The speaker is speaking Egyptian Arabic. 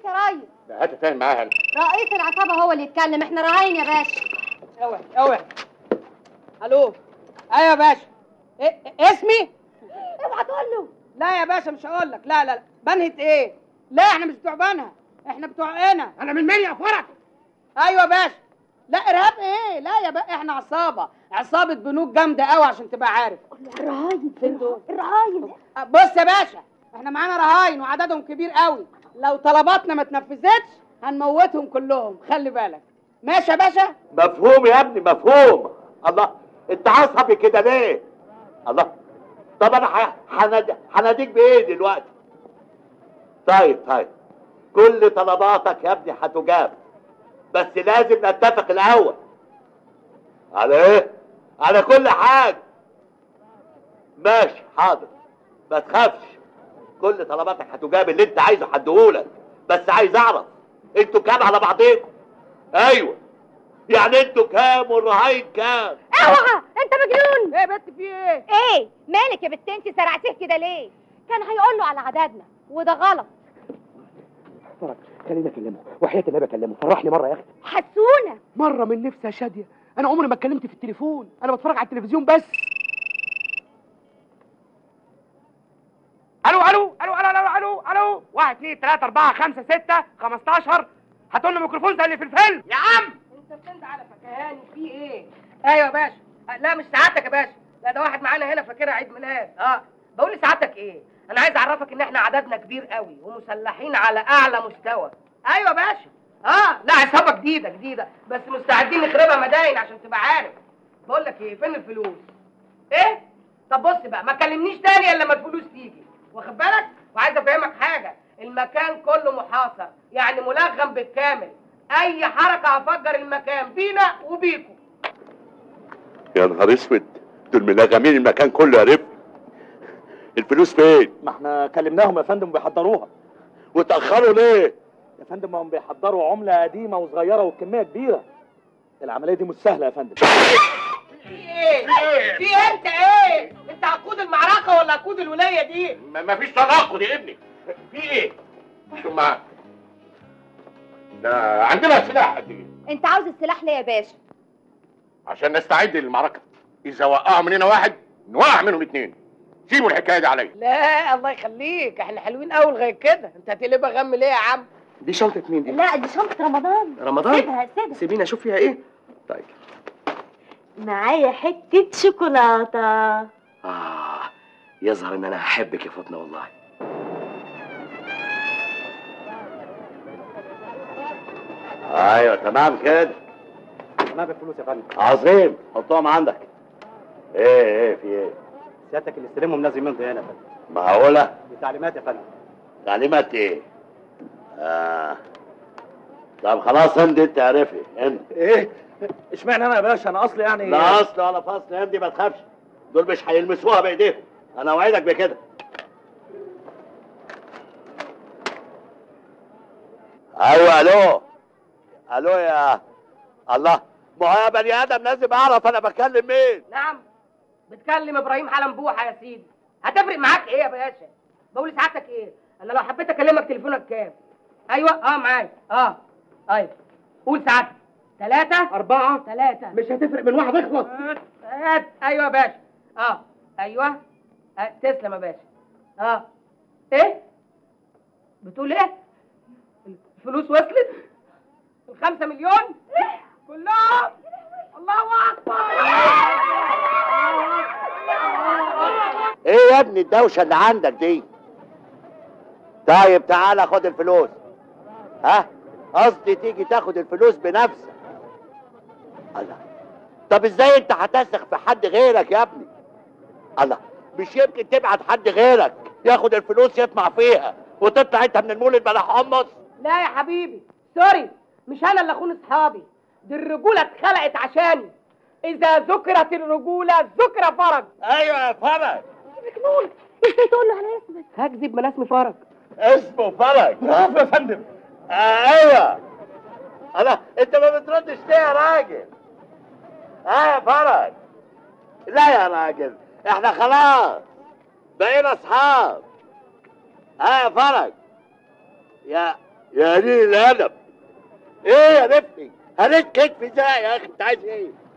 عليك يا ريس ده هات فاهم معاها رئيس العصابه هو اللي يتكلم احنا رهاين يا باشا اوعى اوعى الو ايوه يا باشا إيه اسمي اوعى تقول له لا يا باشا مش هقول لك لا لا لا بنهت ايه لا احنا مش بتوع بنها احنا بتوع هنا انا من منيا فرج ايوه يا باشا لا ارهاب ايه لا يا باشا احنا عصابه عصابه بنوك جامده قوي عشان تبقى عارف الرهاين فين دول الرهاين أه، بص يا باشا احنا معانا رهاين وعددهم كبير قوي لو طلباتنا ما اتنفذتش هنموتهم كلهم خلي بالك ماشي يا باشا مفهوم يا ابني مفهوم الله انت عصبي كده ليه الله طب انا ح- هناد- هناديك بايه دلوقتي طيب طيب كل طلباتك يا ابني هتجاب بس لازم نتفق الاول على ايه على كل حاجه ماشي حاضر ما تخافش كل طلباتك هتجاب اللي انت عايزه هديهولك بس عايز اعرف انتوا كام على بعضيكم ايوه يعني انتوا كام والرهاين كام اوعى انت مجنون ايه يا بنت في ايه ايه مالك يا بنت انت سرعتيه كده ليه كان هيقول له على عددنا وده غلط فرج خليني اكلمه وحياة النبي اكلمه فرحني مره يا اختي حسونا مره من نفسي يا شاديه انا عمري ما اتكلمت في التليفون انا بتفرج على التلفزيون بس الو الو الو الو الو الو الو واحد اثنين ثلاثة أربعة خمسة ستة 15 هاتوا لنا ميكروفون زي اللي في الفيلم يا عم انت بتند على فكهاني في ايه ايوه يا باشا أه، لا مش سعادتك يا باشا لا ده واحد معانا هنا فاكرها عيد ميلاد اه بقول لسعادتك ايه انا عايز اعرفك ان احنا عددنا كبير قوي ومسلحين على اعلى مستوى ايوه يا باشا اه لا عصابه جديده جديده بس مستعدين نخربها مداين عشان تبقى عارف بقول لك ايه فين الفلوس ايه طب بص بقى ما تكلمنيش تاني الا لما الفلوس تيجي واخد بالك وعايز افهمك حاجه المكان كله محاصر يعني ملغم بالكامل اي حركه هفجر المكان بينا وبيكم يا نهار اسود دول ملغمين المكان كله يا رب الفلوس فين ما احنا كلمناهم يا فندم بيحضروها وتاخروا ليه يا فندم ما هم بيحضروا عمله قديمه وصغيره وكميه كبيره العمليه دي مش سهله يا فندم في ايه في إيه انت ايه انت هتقود المعركه ولا هتقود الولايه دي ما فيش تناقض يا ابني في ايه ثم ده عندنا سلاح قد ايه انت عاوز السلاح ليه يا باشا عشان نستعد للمعركة إذا وقعوا مننا واحد نوقع منهم اتنين سيبوا الحكاية دي عليا لا الله يخليك احنا حلوين قوي لغايه كده انت هتقلبها غم ليه يا عم دي شنطه مين دي لا دي شنطه رمضان رمضان سيبها سيبها سيبيني اشوف فيها ايه طيب معايا حته شوكولاته اه يظهر ان انا هحبك يا فاطمه والله ايوه تمام كده ما بالفلوس يا فندم عظيم حطهم عندك ايه ايه في ايه سيادتك اللي استلمهم لازم يمضي هنا يا فندم معقولة دي تعليمات يا فندم تعليمات ايه آه. طب خلاص امضي انت عرفي امضي ايه اشمعنى انا يا باشا انا اصلي يعني لا اصل ولا فصل امضي ما تخافش دول مش هيلمسوها بايديهم انا اوعدك بكده ايوه الو الو يا الله ما هو يا بني ادم لازم اعرف انا بكلم مين نعم بتكلم ابراهيم حلم بوحه يا سيدي هتفرق معاك ايه يا باشا بقول لسعادتك ايه انا لو حبيت اكلمك تليفونك كام ايوه اه معاك اه ايوه قول سعادتك ثلاثة أربعة ثلاثة مش هتفرق من واحد اخلص هات ايوه يا باشا اه ايوه آه. تسلم يا باشا اه ايه بتقول ايه الفلوس وصلت الخمسة مليون كلهم الله اكبر ايه يا ابني الدوشه اللي عندك دي طيب تعالى خد الفلوس ها قصدي تيجي تاخد الفلوس بنفسك الله طب ازاي انت هتثق في حد غيرك يا ابني الله مش يمكن تبعت حد غيرك ياخد الفلوس يطمع فيها وتطلع انت من المولد بلا حمص لا يا حبيبي سوري مش انا اللي اخون اصحابي دي الرجوله اتخلقت عشاني اذا ذكرت الرجوله ذكر فرج ايوه يا فرج مجنون ازاي تقول له على اسمك هكذب من اسم فرج اسمه فرج برافو يا فندم آه ايوه انا انت ما بتردش ليه يا راجل اه يا فرج لا يا راجل احنا خلاص بقينا اصحاب اه يا فرج يا يا قليل الادب ايه يا رفقي هريت كتفي ازاي يا اخي انت عايز ايه